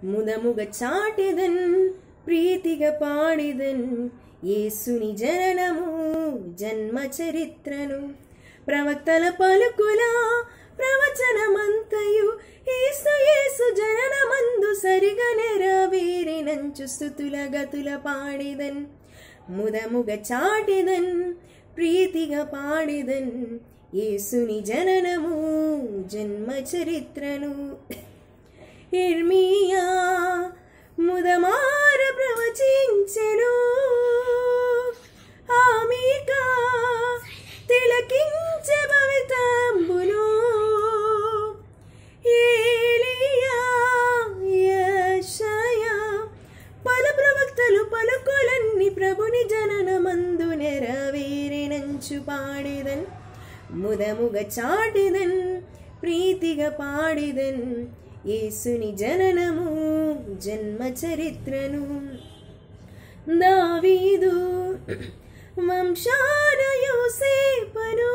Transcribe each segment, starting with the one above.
ముదముగ చాటెదన్ ప్రీతిగా పాడెదన్ యేసుని జననము జన్మ చరిత్రను ప్రవక్తల పలుకుల ప్రవచనమంతయు యేసు యేసు జననమందు సరిగా నెరవేరినంచు స్థుతుల గతుల పాడెదన్ ముదముగ చాటెదన్ ప్రీతిగా పాడెదన్ యేసుని జననము జన్మ చరిత్రను ఇర్మియా ముదమార ప్రవచించెను ఆమెకా తిలకించే భవితంబును ఏలియా యెషయా పలు ప్రవక్తలు పలుకులన్నీ ప్రభుని జననమందు నెరవేరినంచు పాడేదన్ ముదముగ చాటెదన్ ప్రీతిగా పాడెదన్ యేసుని జననము జన్మ చరిత్రను దావీదు వంశాన యోసేపను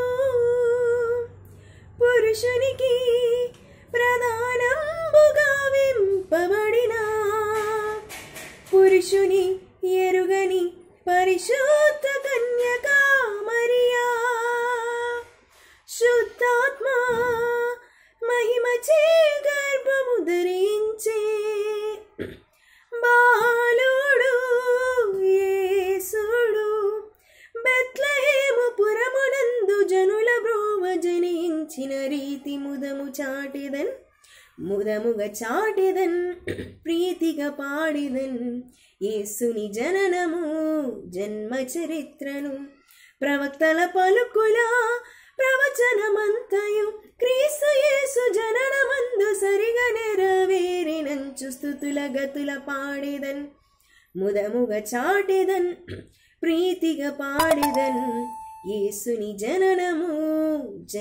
పురుషునికి ప్రధానంబుగా వింపబడిన పురుషుని ఎరుగని పరిశుద్ధ కన్యక మరియా శుద్ధాత్మ మహిమచే గర్భము ధరించే బాలుడు యేసుడు బెత్లహేము పురమునందు జనుల బ్రోవ జనించిన రీతి ముదము చాటెదన్ ముదముగ చాటెదన్ ప్రీతిగా పాడెదన్ యేసుని జననము జన్మ చరిత్రను ప్రవక్తల పలుకుల ప్రవచనమంతయు క్రీస్తు యేసు జననమందు సరిగా నెరవేరినంచు స్థుతుల గతుల పాడెదన్ ముదముగ చాటెదన్ ప్రీతిగా పాడెదన్ యేసుని జననము